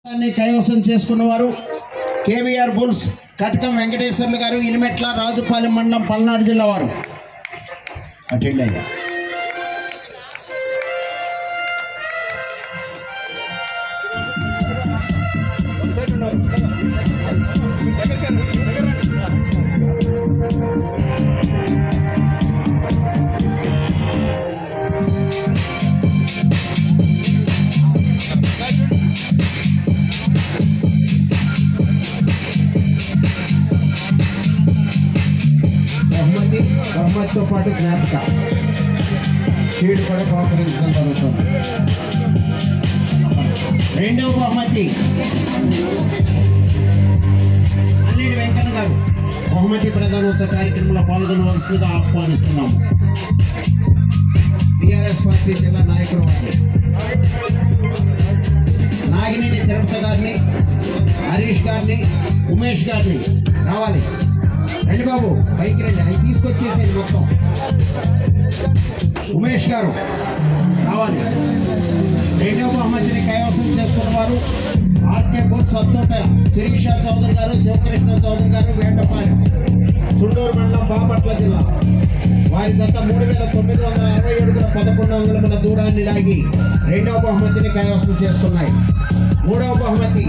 దాన్ని కైవసం చేసుకున్న వారు కేవీఆర్ బుల్స్ కటకం వెంకటేశ్వర్లు గారు ఇనిమెట్ల రాజుపాలెం మండలం పల్నాడు జిల్లా వారు అటెండ్ అయ్యా బహుమతి బహుమతితో పాటు జ్ఞాపక షీడ్ కూడా బహుకరించడం జరుగుతుంది రెండవ బహుమతి అల్లిడి వెంకన్న గారు బహుమతి ప్రధానోత్సవ కార్యక్రమంలో పాల్గొనవలసిందిగా ఆహ్వానిస్తున్నాము టిఆర్ఎస్ పార్టీ జిల్లా నాయకుడు వారు నాగినేని తిరుపతి గారిని హరీష్ గారిని ఉమేష్ గారిని రావాలి రండి బాబు పైకి రండి అవి తీసుకొచ్చేసేయండి మొత్తం ఉమేష్ గారు రావాలి రెండవ బహుమతిని కైవసం చేసుకున్న వారు ఆర్కే బోత్ సత్తోట శిరీష చౌదరి గారు శివకృష్ణ చౌదరి గారు వేటపాలెం చుండూరు మండలం బాపట్ల జిల్లా వారి గత మూడు వేల తొమ్మిది వందల అరవై ఏడుగుల పదకొండు అంగుళముల దూరాన్ని లాగి రెండవ బహుమతిని కైవసం చేసుకున్నాయి మూడవ బహుమతి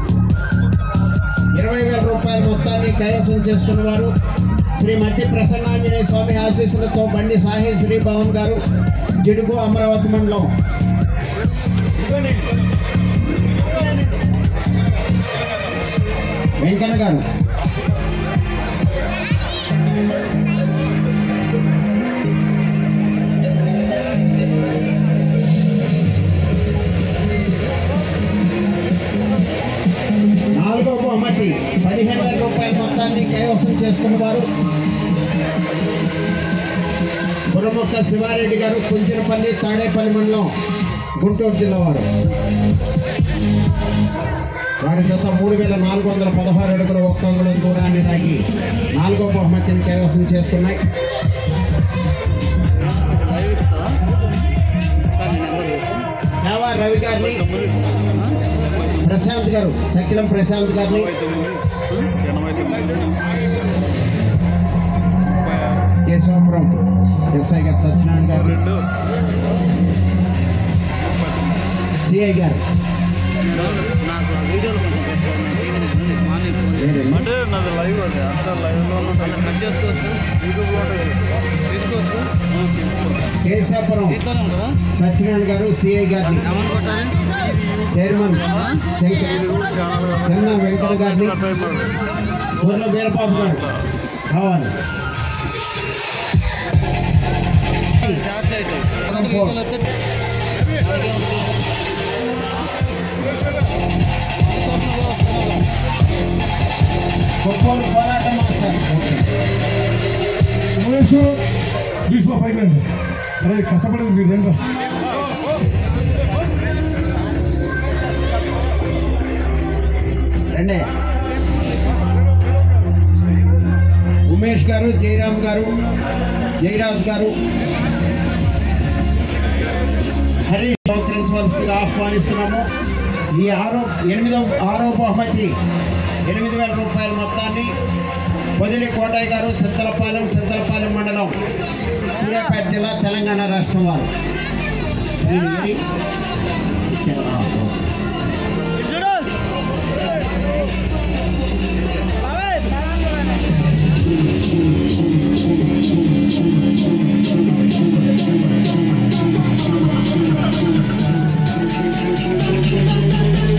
ఇరవై వేల రూపాయల మొత్తాన్ని కైవసం చేసుకున్న వారు శ్రీ మధ్య ప్రసన్నాంజనేయ స్వామి ఆశీస్సులతో బండి సాహి శ్రీ భవన్ గారు జిడుగు అమరావతి మండలం వెంకన్న గారు నాలుగో బహుమతి పదిహేను వేల రూపాయల మొత్తాన్ని కైవసం చేసుకున్న వారు పురముక్క శివారెడ్డి గారు కుంచినపల్లి తాడేపల్లి మండలం గుంటూరు జిల్లా వారు వారి జత మూడు వేల నాలుగు వందల పదహారు అడుగుల ఒక్క అంగుళం దూరాన్ని లాగి నాలుగో బహుమతిని కైవసం చేసుకున్నాయి సేవా రవి గారిని ప్రశాంత్ గారు సకిలం ప్రశాంత్ గారిని కేశవాపురం ఎస్ఐ గారు సత్యనారాయణ గారిని సిఐ గారు నాకు ఆ వీడియోలు కొంచెం పెట్టండి. మార్నింగ్ ఫోన్ చేయండి. లేదండి. అంటే నాది లైవ్ అది అంతా లైవ్ లో అలా కట్ చేసుకోవచ్చు యూట్యూబ్ లో ఉంటుంది. తీసుకోవచ్చు ఆ, తీసుకోవచ్చు. కేశాపురం తీస్తూనే ఉంటుందా సత్యనారాయణ గారు సిఐ గారిని ఏమని కొట్టాలి చైర్మన్ శంకర్ చెన్న వెంకట గారిని ఊర్లో వీరబాబు గారు కావాలి షార్ట్ లైట్ రెండు వీడియోలు వస్తే అలాగే ఉంటుంది. తీసుకోకుండా వస్తున్నావా? ఫుట్బాల్ పోరాట మాస్టర్ ఓకే. ఉమేష్ భీష్మ పైన అరే కష్టపడేది మీరు రెండు రండి ఉమేష్ గారు జయరామ్ గారు జయరాజ్ గారు హరీష్ సహకరించవలసిందిగా ఆహ్వానిస్తున్నాము ఈ ఆరో ఎనిమిదవ ఆరో బహుమతి ఎనిమిది వేల రూపాయల మొత్తాన్ని వదిలి కోటయ్య గారు సింతలపాలెం సింతలపాలెం మండలం సూర్యాపేట జిల్లా తెలంగాణ రాష్ట్రం వారు దీన్ని ఇచ్చారా?